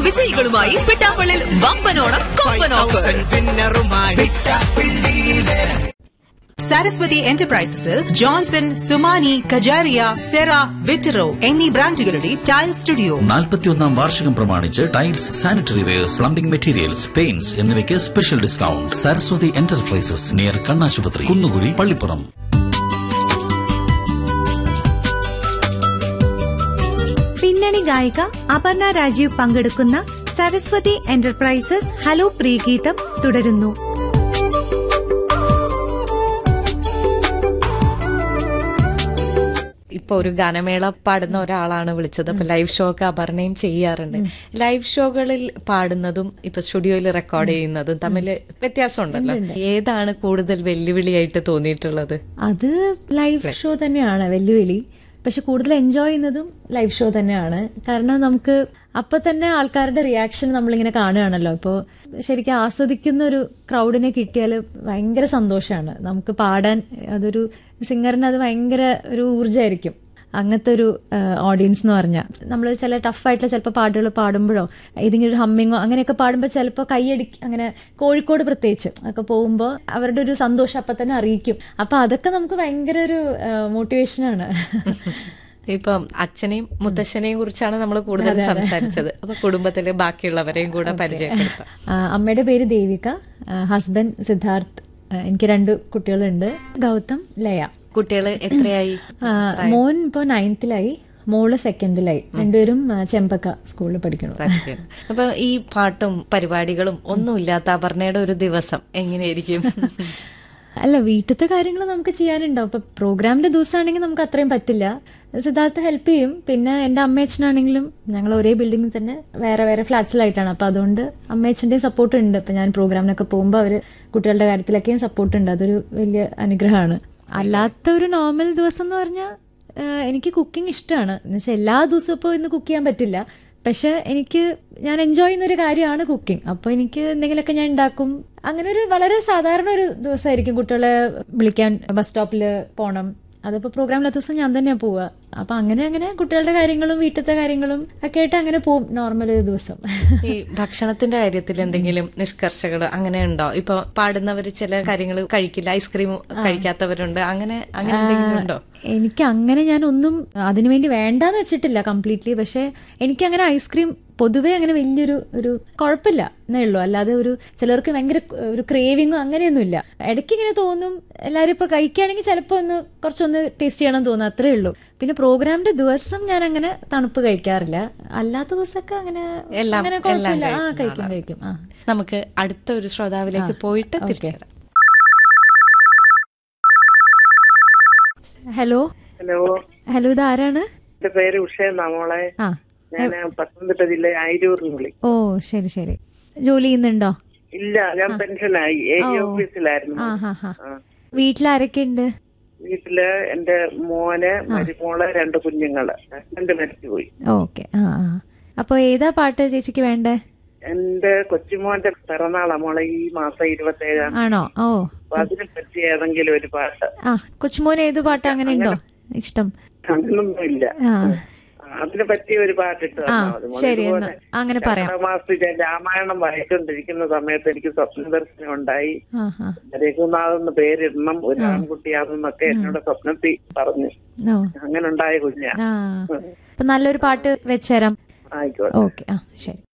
വിജയികളുമായി പിട്ടാപ്പള്ളിൽ വമ്പനോണം കൊമ്പൻ ഓഫർ വിന്നറുമായി സരസ്വതി എന്റർപ്രൈസസിൽ ജോൺസൺ സുമാനി കജാരിയ സെറ വിറ്ററോ എന്നീ ബ്രാൻഡുകളുടെ ടൈൽ സ്റ്റുഡിയോ നാൽപ്പത്തിയൊന്നാം വാർഷികം പ്രമാണിച്ച് tiles sanitary wares plumbing materials paints എന്നിവയ്ക്ക് special discount Saraswati enterprises near കണ്ണാശുപത്രി കുന്നുകുഴി പള്ളിപ്പുറം പിന്നണി ഗായിക അപർണ രാജീവ് പങ്കെടുക്കുന്ന സരസ്വതി എന്റർപ്രൈസസ് ഹലോ പ്രീഗീതം തുടരുന്നു ഇപ്പൊ ഒരു ഗാനമേള പാടുന്ന ഒരാളാണ് വിളിച്ചത് അപ്പൊ ലൈവ് ഷോ ഒക്കെ അപർണയും ചെയ്യാറുണ്ട് ലൈവ് ഷോകളിൽ പാടുന്നതും ഇപ്പൊ സ്റ്റുഡിയോയിൽ റെക്കോർഡ് ചെയ്യുന്നതും തമ്മിൽ വ്യത്യാസമുണ്ടല്ലോ ഏതാണ് കൂടുതൽ വെല്ലുവിളിയായിട്ട് തോന്നിയിട്ടുള്ളത് അത് ലൈവ് ഷോ തന്നെയാണ് വെല്ലുവിളി പക്ഷെ കൂടുതൽ എൻജോയ് ചെയ്യുന്നതും ലൈവ് ഷോ തന്നെയാണ് കാരണം നമുക്ക് അപ്പൊ തന്നെ ആൾക്കാരുടെ റിയാക്ഷൻ നമ്മളിങ്ങനെ കാണുകയാണല്ലോ ഇപ്പോൾ ശരിക്കും ആസ്വദിക്കുന്ന ഒരു ക്രൗഡിനെ കിട്ടിയാൽ ഭയങ്കര സന്തോഷമാണ് നമുക്ക് പാടാൻ അതൊരു സിംഗറിന് അത് ഭയങ്കര ഒരു ഊർജ്ജമായിരിക്കും അങ്ങനത്തെ ഒരു ഓഡിയൻസ് എന്ന് പറഞ്ഞാൽ നമ്മൾ ചില ടഫായിട്ടുള്ള ചിലപ്പോൾ പാട്ടുകൾ പാടുമ്പോഴോ ഏതെങ്കിലും ഒരു ഹമ്മിങ്ങോ അങ്ങനെയൊക്കെ പാടുമ്പോൾ ചിലപ്പോൾ കൈയടി അങ്ങനെ കോഴിക്കോട് പ്രത്യേകിച്ച് ഒക്കെ പോകുമ്പോൾ അവരുടെ ഒരു സന്തോഷം അപ്പം തന്നെ അറിയിക്കും അപ്പം അതൊക്കെ നമുക്ക് ഭയങ്കര ഒരു മോട്ടിവേഷനാണ് ഇപ്പം അച്ഛനെയും മുത്തശ്ശനെയും കുറിച്ചാണ് നമ്മൾ കൂടുതൽ സംസാരിച്ചത് അപ്പൊ കുടുംബത്തിലെ ബാക്കിയുള്ളവരെയും കൂടെ പരിചയപ്പെടുത്താം ആ, അമ്മയുടെ പേര് ദേവിക ഹസ്ബൻഡ് സിദ്ധാർത്ഥ് ആ, എനിക്ക് രണ്ട് കുട്ടികളുണ്ട് ഗൗതം ലയ കുട്ടികൾ എത്രയായി ആ, മോൻ ഇപ്പോൾ നയൻത്തിലായി മോള് സെക്കൻഡിലായി രണ്ടുപേരും ആ, ചെമ്പക്ക സ്കൂളിൽ പഠിക്കണം പഠിക്കണം. അപ്പൊ ഈ പാട്ടും പരിപാടികളും ഒന്നുമില്ലാത്ത അപർണയുടെ ഒരു ദിവസം എങ്ങനെയായിരിക്കും അല്ല വീട്ടിലത്തെ കാര്യങ്ങൾ നമുക്ക് ചെയ്യാനുണ്ടാവും ഇപ്പൊ പ്രോഗ്രാമിന്റെ ദിവസമാണെങ്കിൽ നമുക്ക് അത്രയും പറ്റില്ല സിദ്ധാർത്ഥ ഹെൽപ്പ് ചെയ്യും പിന്നെ എൻ്റെ അമ്മയച്ഛനാണെങ്കിലും ഞങ്ങൾ ഒരേ ബിൽഡിങ്ങിൽ തന്നെ വേറെ വേറെ ഫ്ലാറ്റ്സിലായിട്ടാണ് അപ്പൊ അതുകൊണ്ട് അമ്മയച്ഛൻ്റെയും സപ്പോർട്ട് ഉണ്ട് ഇപ്പൊ ഞാൻ പ്രോഗ്രാമിനൊക്കെ പോകുമ്പോൾ അവർ കുട്ടികളുടെ കാര്യത്തിലൊക്കെയും സപ്പോർട്ട് ഉണ്ട് അതൊരു വലിയ അനുഗ്രഹമാണ് അല്ലാത്ത ഒരു നോർമൽ ദിവസം എന്ന് പറഞ്ഞാൽ എനിക്ക് കുക്കിംഗ് ഇഷ്ടമാണ് എന്നുവെച്ചാൽ എല്ലാ ദിവസവും ഇപ്പോൾ ഇന്ന് കുക്ക് ചെയ്യാൻ പറ്റില്ല പക്ഷെ എനിക്ക് ഞാൻ എൻജോയ് ചെയ്യുന്ന ഒരു കാര്യമാണ് കുക്കിംഗ് അപ്പോൾ എനിക്ക് എന്തെങ്കിലുമൊക്കെ ഞാൻ ഉണ്ടാക്കും അങ്ങനെ ഒരു വളരെ സാധാരണ ഒരു ദിവസമായിരിക്കും കുട്ടികളെ വിളിക്കാൻ ബസ് സ്റ്റോപ്പിൽ പോകണം അതിപ്പോൾ പ്രോഗ്രാമില്ലാത്ത ദിവസം ഞാൻ തന്നെയാണ് പോവുക അപ്പം അങ്ങനെ അങ്ങനെ കുട്ടികളുടെ കാര്യങ്ങളും വീട്ടിലത്തെ കാര്യങ്ങളും ഒക്കെ ആയിട്ട് അങ്ങനെ പോവും നോർമൽ ഒരു ദിവസം ഈ ഭക്ഷണത്തിന്റെ കാര്യത്തിൽ എന്തെങ്കിലും നിഷ്കർഷകൾ അങ്ങനെ ഉണ്ടോ ഇപ്പൊ പാടുന്നവർ ചില കാര്യങ്ങൾ കഴിക്കില്ല ഐസ്ക്രീം കഴിക്കാത്തവരുണ്ട് അങ്ങനെ അങ്ങനെ എന്തെങ്കിലും ഉണ്ടോ എനിക്ക് അങ്ങനെ ഞാൻ ഒന്നും അതിനുവേണ്ടി വേണ്ടാന്ന് വെച്ചിട്ടില്ല കംപ്ലീറ്റ്ലി പക്ഷെ എനിക്ക് അങ്ങനെ ഐസ്ക്രീം പൊതുവേ അങ്ങനെ വലിയൊരു ഒരു കുഴപ്പമില്ല എന്നേ ഉള്ളൂ അല്ലാതെ ഒരു ചിലർക്ക് ഭയങ്കര ഒരു ക്രേവിങ്ങോ അങ്ങനെയൊന്നുമില്ല ഇടയ്ക്ക് ഇങ്ങനെ തോന്നും എല്ലാവരും ഇപ്പൊ കഴിക്കുകയാണെങ്കിൽ ചിലപ്പോൾ ഒന്ന് കുറച്ചൊന്ന് ടേസ്റ്റ് ചെയ്യണം തോന്നും അത്രേ ഉള്ളൂ പിന്നെ പ്രോഗ്രാമിന്റെ ദിവസം ഞാൻ അങ്ങനെ തണുപ്പ് കഴിക്കാറില്ല അല്ലാത്ത ദിവസമൊക്കെ അങ്ങനെ എല്ലാം- അങ്ങനെ എല്ലാം കുഴപ്പമില്ല ആ കഴിക്കുന്ന കഴിക്കും ആളാണ്. കഴിക്കും ആ നമുക്ക് അടുത്ത ഒരു ശ്രോതാവിലേക്ക് പോയിട്ട് ഓക്കേ. തിരിച്ചു വരാം. ഹലോ ഹലോ ഹലോ ഇത് ആരാണ് എന്റെ പേര് ഉഷ എന്നാ മോളെ ആ ഞാൻ പത്തനംതിട്ട ജില്ല ആയിരൂറിൽ വിളി ഓ ശരി ശരി ജോലി ചെയ്യുന്നുണ്ടോ ഇല്ല ഞാൻ പെൻഷനായി എ ഓ. ഓഫീസിലായിരുന്നു ആ ഹാ ഹാ ആ. വീട്ടിലാരൊക്കെ ഉണ്ട് വീട്ടില് എന്റെ മോന് മരുമോള് രണ്ട് കുഞ്ഞുങ്ങള് രണ്ട് മരിച്ചുപോയി ഓക്കെ ആ ആ അപ്പൊ ഏതാ പാട്ട് ചേച്ചിക്ക് വേണ്ടേ എന്റെ കൊച്ചുമോന്റെ പിറന്നാളാ മോളെ ഈ മാസം ഇരുപത്തേഴാം ആണോ ഓ അപ്പൊ അതിനെ പറ്റി ഏതെങ്കിലും ഒരു പാട്ട് ആ കൊച്ചുമോൻ ഏത് പാട്ട് അങ്ങനെ ഉണ്ടോ ഇഷ്ടം അങ്ങനൊന്നും ഇല്ല ആ അതിനെ പറ്റിയ ഒരു പാട്ടിട്ട് ആ തന്നാ മതി മോളെ. ശരി ഇതുപോലെ എന്നാ അങ്ങനെ പറയാം രണ്ടാം മാസത്തിൽ ഞാൻ രാമായണം വായിച്ചുകൊണ്ടിരിക്കുന്ന സമയത്ത് എനിക്ക് സ്വപ്ന ദർശനം ഉണ്ടായി ആ ആ രഘുനാഥെന്ന് പേരിടണം ഒരു ആൺകുട്ടിയാണെന്നൊക്കെ എന്നോട് സ്വപ്നത്തിൽ പറഞ്ഞു ഓ അങ്ങനെ ഉണ്ടായ കുഞ്ഞാ ആ അപ്പൊ നല്ലൊരു പാട്ട് വെച്ചുതരാം ആയിക്കോട്ടെ ഓക്കെ ആ ശരി